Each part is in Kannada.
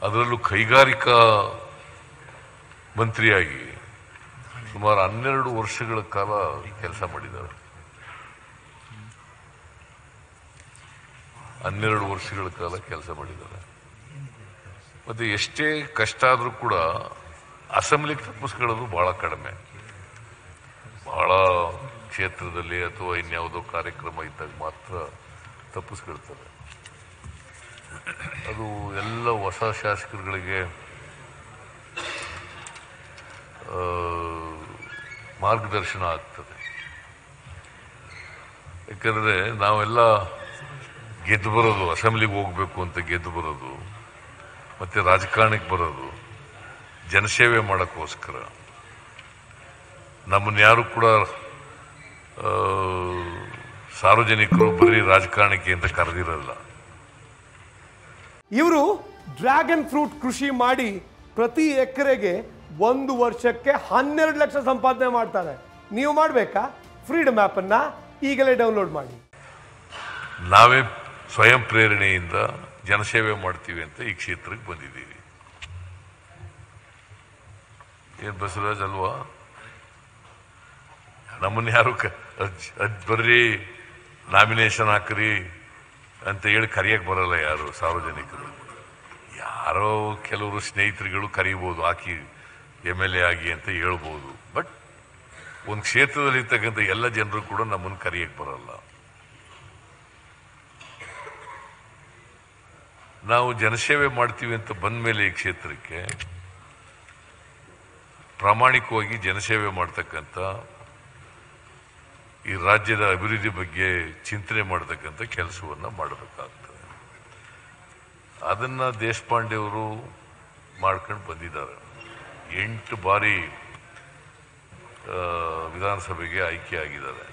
ಅದರಲ್ಲೂ ಕೈಗಾರಿಕಾ ಮಂತ್ರಿಯಾಗಿ ಸುಮಾರು ಹನ್ನೆರಡು ವರ್ಷಗಳ ಕಾಲ ಕೆಲಸ ಮಾಡಿದ್ದಾರೆ ಹನ್ನೆರಡು ವರ್ಷಗಳ ಕಾಲ ಕೆಲಸ ಮಾಡಿದ್ದಾರೆ ಮತ್ತೆ ಎಷ್ಟೇ ಕಷ್ಟ ಆದರೂ ಕೂಡ ಅಸೆಂಬ್ಲಿಗೆ ತಪ್ಪಿಸ್ಕೊಳ್ಳೋದು ಬಹಳ ಕಡಿಮೆ ಬಹಳ ಕ್ಷೇತ್ರದಲ್ಲಿ ಅಥವಾ ಇನ್ಯಾವುದೋ ಕಾರ್ಯಕ್ರಮ ಇದ್ದಾಗ ಮಾತ್ರ ತಪ್ಪಿಸ್ಕೊಳ್ತಾರೆ ಅದು ಎಲ್ಲ ಹೊಸ ಶಾಸಕರುಗಳಿಗೆ ಆ, ಮಾರ್ಗದರ್ಶನ ಆಗ್ತದೆ ಯಾಕಂದ್ರೆ ನಾವೆಲ್ಲ ಗೆದ್ದು ಬರೋದು ಅಸೆಂಬ್ಲಿಗೆ ಹೋಗ್ಬೇಕು ಅಂತ ಗೆದ್ದು ಬರೋದು ಮತ್ತೆ ರಾಜಕಾರಣಕ್ಕೆ ಬರೋದು ಜನಸೇವೆ ಮಾಡೋಕ್ಕೋಸ್ಕರ ನಮ್ಮನ್ನ ಯಾರು ಕೂಡ ಆ, ಸಾರ್ವಜನಿಕರು ಬರೀ ರಾಜಕಾರಣಕ್ಕೆ ಅಂತ ಕರೆದಿರಲ್ಲ ಇವರು ಡ್ರ್ಯಾಗನ್ ಫ್ರೂಟ್ ಕೃಷಿ ಮಾಡಿ ಪ್ರತಿ ಎಕರೆಗೆ ಒಂದು ವರ್ಷಕ್ಕೆ ಹನ್ನೆರಡು ಲಕ್ಷ ಸಂಪಾದನೆ ಮಾಡ್ತಾರೆ ನೀವು ಮಾಡಬೇಕಾ ಫ್ರೀಡಮ್ ಆ್ಯಪನ್ನು ಈಗಲೇ ಡೌನ್ಲೋಡ್ ಮಾಡಿ ನಾವೇ ಸ್ವಯಂ ಪ್ರೇರಣೆಯಿಂದ ಜನಸೇವೆ ಮಾಡ್ತೀವಿ ಅಂತ ಈ ಕ್ಷೇತ್ರಕ್ಕೆ ಬಂದಿದ್ದೀವಿ ಏನ್ ಬಸವರಾಜ್ ಅಲ್ವಾ ನಮ್ಮನ್ನ ಯಾರು ಕ- ಅಜ್ ಅಜ್ ಬರ್ರಿ ನಾಮಿನೇಷನ್ ಹಾಕ್ರಿ ಅಂತ ಹೇಳಿ ಕರೆಯಕ್ಕೆ ಬರಲ್ಲ ಯಾರು ಸಾರ್ವಜನಿಕರು ಯಾರೋ ಕೆಲವರು ಸ್ನೇಹಿತರುಗಳು ಕರೀಬೋದು ಹಾಕಿ ಎಮ್ ಎಲ್ ಎ ಆಗಿ ಅಂತ ಹೇಳ್ಬೋದು ಬಟ್ ಒಂದು ಕ್ಷೇತ್ರದಲ್ಲಿ ಇರ್ತಕ್ಕಂಥ ಎಲ್ಲ ಜನರು ಕೂಡ ನಮ್ಮನ್ನು ಕರೆಯಕ್ಕೆ ಬರಲ್ಲ ನಾವು ಜನಸೇವೆ ಮಾಡ್ತೀವಿ ಅಂತ ಬಂದ ಮೇಲೆ ಈ ಕ್ಷೇತ್ರಕ್ಕೆ ಪ್ರಾಮಾಣಿಕವಾಗಿ ಜನಸೇವೆ ಮಾಡ್ತಕ್ಕಂಥ ಈ ರಾಜ್ಯದ ಅಭಿವೃದ್ಧಿ ಬಗ್ಗೆ ಚಿಂತನೆ ಮಾಡತಕ್ಕಂಥ ಕೆಲಸವನ್ನ ಮಾಡಬೇಕಾಗ್ತದೆ ಅದನ್ನ ದೇಶಪಾಂಡೆ ಅವರು ಮಾಡ್ಕೊಂಡು ಬಂದಿದ್ದಾರೆ ಎಂಟು ಬಾರಿ ಆ, ವಿಧಾನಸಭೆಗೆ ಆಯ್ಕೆ ಆಗಿದ್ದಾರೆ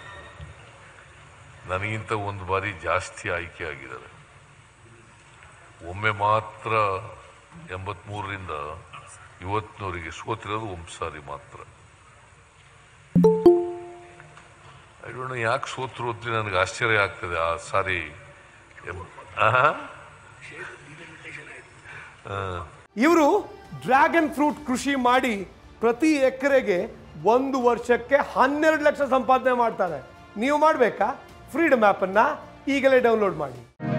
ನನಗಿಂತ ಒಂದು ಬಾರಿ ಜಾಸ್ತಿ ಆಯ್ಕೆ ಆಗಿದ್ದಾರೆ ಒಮ್ಮೆ ಮಾತ್ರ ಎಂಬತ್ಮೂರರಿಂದ ಇವತ್ತಿನವರಿಗೆ ಸೋತಿರೋದು ಒಂದು ಸಾರಿ ಮಾತ್ರ ಐ ಡೋಂಟ್ ನೋ ಯಾಕೆ ಸೋತರು ಅಂತ ನನಗೆ ಆಶ್ಚರ್ಯ ಆಗ್ತದೆ ಆ ಸಾರಿ ಎಂ- ಆಹಾ? ಇವರು ಡ್ರ್ಯಾಗನ್ ಫ್ರೂಟ್ ಕೃಷಿ ಮಾಡಿ ಪ್ರತಿ ಎಕರೆಗೆ ಒಂದು ವರ್ಷಕ್ಕೆ ಹನ್ನೆರಡು ಲಕ್ಷ ಸಂಪಾದನೆ ಮಾಡ್ತಾರೆ ನೀವು ಮಾಡಬೇಕಾ ಫ್ರೀಡಮ್ ಆ್ಯಪನ್ನು ಈಗಲೇ ಡೌನ್ಲೋಡ್ ಮಾಡಿ